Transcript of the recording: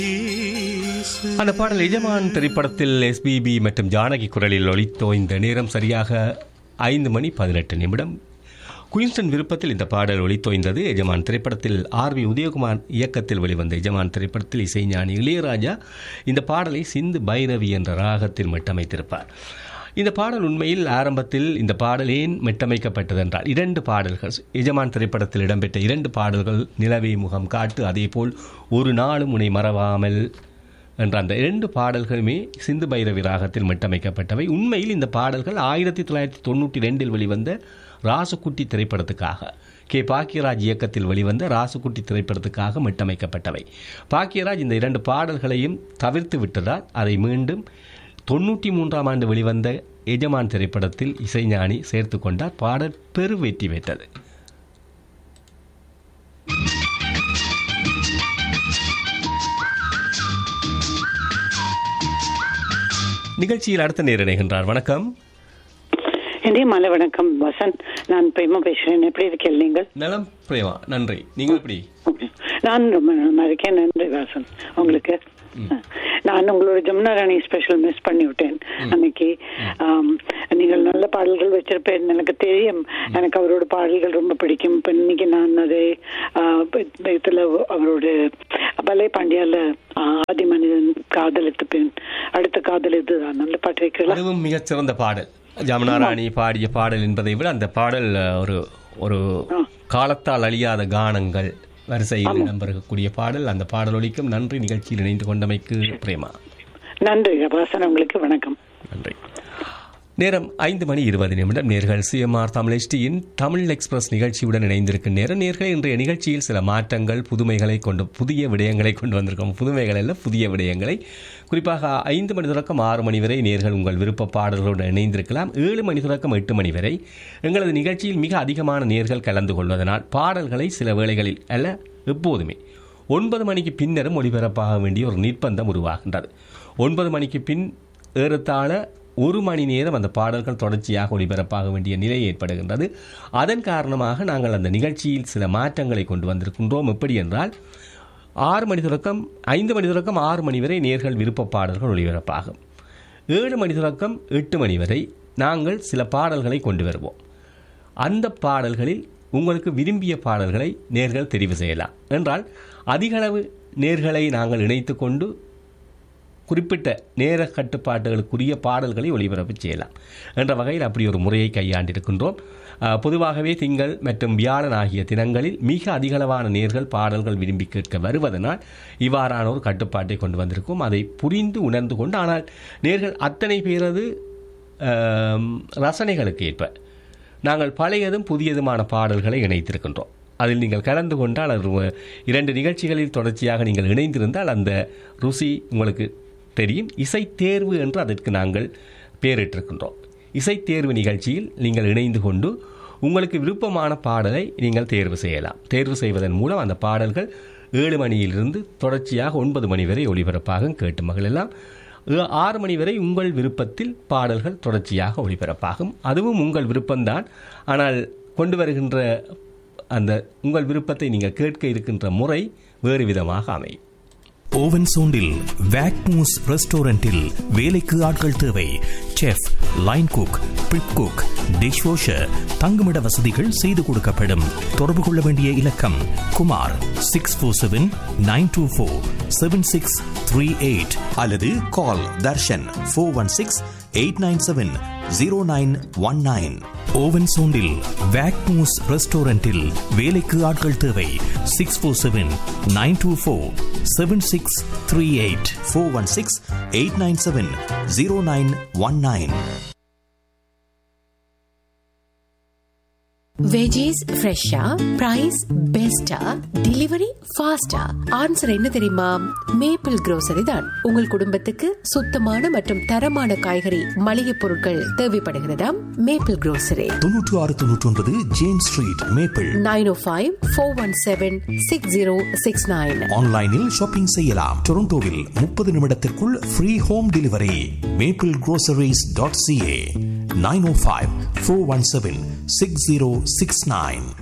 அந்த பாடல் எஜமான் திரைப்படத்தில் எஸ்பிபி மற்றும் ஜானகி குரலில் ஒலித்தோய்ந்த நேரம் சரியாக ஐந்து மணி பதினெட்டு நிமிடம் குயின்ஸ்டன் விருப்பத்தில் இந்த பாடல் ஒளித்தோய்ந்தது எஜமான் திரைப்படத்தில் ஆர் வி உதயகுமார் இயக்கத்தில் வெளிவந்த எஜமான் திரைப்படத்தில் இசைஞானி இளையராஜா இந்த பாடலை சிந்து பைரவி என்ற ராகத்தில் மெட்டமைத்திருப்பார் இந்த பாடல் உண்மையில் ஆரம்பத்தில் இந்த பாடல் ஏன் மெட்டமைக்கப்பட்டது என்றால் இரண்டு பாடல்கள் எஜமான் திரைப்படத்தில் இடம்பெற்ற இரண்டு பாடல்கள் நிலவை முகம் காட்டு அதேபோல் ஒரு நாளும் உன்னை மறவாமல் என்ற அந்த இரண்டு பாடல்களுமே சிந்து பைரவி ராகத்தில் மெட்டமைக்கப்பட்டவை உண்மையில் இந்த பாடல்கள் ஆயிரத்தி தொள்ளாயிரத்தி தொண்ணூற்றி ரெண்டில் வெளிவந்த ராசுக்குட்டி திரைப்படத்துக்காக கே பாக்கியராஜ் இயக்கத்தில் வெளிவந்த ராசுக்குட்டி திரைப்படத்துக்காக மெட்டமைக்கப்பட்டவை பாக்கியராஜ் இந்த இரண்டு பாடல்களையும் தவிர்த்து விட்டதால் அதை மீண்டும் தொண்ணூற்றி மூன்றாம் ஆண்டு வெளிவந்த எஜமான் திரைப்படத்தில் இசைஞானி சேர்த்து கொண்டார் பாடல் பெரு வெற்றி பெற்றது நிகழ்ச்சியில் அடுத்த நேர் இணைகின்றார் வணக்கம் இதே மலை வணக்கம் வசந்த் நான் பிரேமா பேசுறேன் எப்படி இருக்கீங்க நீங்கள் நலம் பிரேமா நன்றி நீங்கள் எப்படி நான் ரொம்ப நல்லா இருக்கேன் நன்றி வாசன் உங்களுக்கு நான் உங்களோட ஜமுனா ராணி ஸ்பெஷல் மிஸ் பண்ணி விட்டேன் அன்னைக்கு ஆம், நீங்கள் நல்ல பாடல்கள் வச்சிருப்பேன் எனக்கு தெரியும் எனக்கு அவரோட பாடல்கள் ரொம்ப பிடிக்கும் இப்ப இன்னைக்கு நான் அதே ஆ, இப்ப இதுல அவரோட பலே பாண்டியால ஆ, ஆதி மனிதன் காதலித்து பெண் அடுத்த காதல் இதுதான் நல்ல பாட்டு வைக்கலாம் அதுவும் மிகச்சிறந்த பாடல் ஜமுனா ராணி பாடிய பாடல் என்பதை விட அந்த பாடல் அஹ், ஒரு ஒரு காலத்தால் அழியாத கானங்கள் வரிசையில் இடம்பெறக்கூடிய பாடல் அந்த பாடல் ஒலிக்கும் நன்றி நிகழ்ச்சியில் இணைந்து கொண்டமைக்கு பிரேமா நன்றி வாசன் உங்களுக்கு வணக்கம் நன்றி நேரம் ஐந்து மணி இருபது நிமிடம் நேர்கள் சிஎம்ஆர் தமிழ் HT-யின் தமிழ் எக்ஸ்பிரஸ் நிகழ்ச்சியுடன் இணைந்திருக்கும் நேரம் நேர்கள் இன்றைய நிகழ்ச்சியில் சில மாற்றங்கள் புதுமைகளை கொண்டு புதிய விடயங்களை கொண்டு வந்திருக்கோம் புதுமைகள் அல்ல புதிய விடயங்களை குறிப்பாக ஐந்து மணி தொடக்கம் ஆறு மணி வரை நேர்கள் உங்கள் விருப்ப பாடல்களுடன் இணைந்திருக்கலாம் ஏழு மணி தொடக்கம் எட்டு மணி வரை எங்களது நிகழ்ச்சியில் மிக அதிகமான நேர்கள் கலந்து கொள்வதனால் பாடல்களை சில வேளைகளில் அல்ல எப்போதுமே ஒன்பது மணிக்கு பின்னரும் ஒளிபரப்பாக வேண்டிய ஒரு நிர்பந்தம் உருவாகின்றது ஒன்பது மணிக்கு பின் ஏறத்தாழ ஒரு மணி நேரம் அந்த பாடல்கள் தொடர்ச்சியாக ஒளிபரப்பாக வேண்டிய நிலை ஏற்படுகின்றது அதன் காரணமாக நாங்கள் அந்த நிகழ்ச்சியில் சில மாற்றங்களை கொண்டு வந்திருக்கின்றோம் எப்படி என்றால் ஆறு மணி தொடக்கம் ஐந்து மணி தொடக்கம் ஆறு மணி வரை நேர்கள் விருப்ப பாடல்கள் ஒளிபரப்பாகும் ஏழு மணி தொடக்கம் எட்டு மணி வரை நாங்கள் சில பாடல்களை கொண்டு வருவோம் அந்த பாடல்களில் உங்களுக்கு விரும்பிய பாடல்களை நேர்கள் தெரிவு செய்யலாம் என்றால் அதிகளவு நேர்களை நாங்கள் இணைத்து கொண்டு குறிப்பிட்ட நேர கட்டுப்பாடுகளுக்குரிய பாடல்களை ஒளிபரப்பு செய்யலாம் என்ற வகையில் அப்படி ஒரு முறையை கையாண்டிருக்கின்றோம் அஹ், பொதுவாகவே திங்கள் மற்றும் வியாழன் ஆகிய தினங்களில் மிக அதிகளவான நேர்கள் பாடல்கள் விரும்பி கேட்க வருவதனால் இவ்வாறான ஒரு கட்டுப்பாட்டை கொண்டு வந்திருக்கும் அதை புரிந்து உணர்ந்து கொண்டு ஆனால் நேர்கள் அத்தனை பேரது அஹ், ரசனைகளுக்கு ஏற்ப நாங்கள் பழையதும் புதியதுமான பாடல்களை இணைத்திருக்கின்றோம் அதில் நீங்கள் கலந்து கொண்டால் அது உ- இரண்டு நிகழ்ச்சிகளில் தொடர்ச்சியாக நீங்கள் இணைந்திருந்தால் அந்த ருசி உங்களுக்கு தெரியும் இசை தேர்வு என்று அதற்கு நாங்கள் பெயரிட்டிருக்கின்றோம் இசை தேர்வு நிகழ்ச்சியில் நீங்கள் இணைந்து கொண்டு உங்களுக்கு விருப்பமான பாடலை நீங்கள் தேர்வு செய்யலாம் தேர்வு செய்வதன் மூலம் அந்த பாடல்கள் ஏழு மணியிலிருந்து தொடர்ச்சியாக ஒன்பது மணி வரை ஒளிபரப்பாக கேட்டு மகளெல்லாம் ஏ- ஆறு மணி வரை உங்கள் விருப்பத்தில் பாடல்கள் தொடர்ச்சியாக ஒளிபரப்பாகும் அதுவும் உங்கள் விருப்பம்தான் ஆனால் கொண்டு வருகின்ற அந்த உங்கள் விருப்பத்தை நீங்கள் கேட்க இருக்கின்ற முறை வேறு விதமாக அமையும் ஓவன் சோண்டில் வேக்மூஸ் ரெஸ்டாரண்டில் வேலைக்கு ஆட்கள் தேவை chef line cook prep cook dishwasher தங்குமிட வசதிகள் செய்து கொடுக்கப்படும் தொடர்பு கொள்ள வேண்டிய இலக்கம் Kumar six four seven nine two four seven six three eight அல்லது call Darshan four one six eight nine seven zero nine one nine ஓவன் சோண்டில் வேக்மூஸ் ரெஸ்டாரண்டில் வேலைக்கு ஆட்கள் தேவை six four seven nine two four seven six three eight four one six eight nine seven zero nine one nine veggies ஃப்ரெஷ்ஷா price பெஸ்டா delivery ஃபாஸ்டா ஆன்சர் என்ன தெரியுமா மேப்பிள் grocery தான் உங்கள் குடும்பத்துக்கு சுத்தமான மற்றும் தரமான காய்கறி மளிகை பொருட்கள் தேவைப்படுகிறதாம் மேப்பிள் grocery தொன்னூற்று ஆறு தொன்னூற்றி ஒன்பது James Street Maple nine O five four one seven six zero six nine ஆன்லைனில் ஷாப்பிங் செய்யலாம் டொரண்டோவில் முப்பது நிமிடத்திற்குள் free home delivery Maple groceries.ca dot CA nine O five four one seven six zero six nine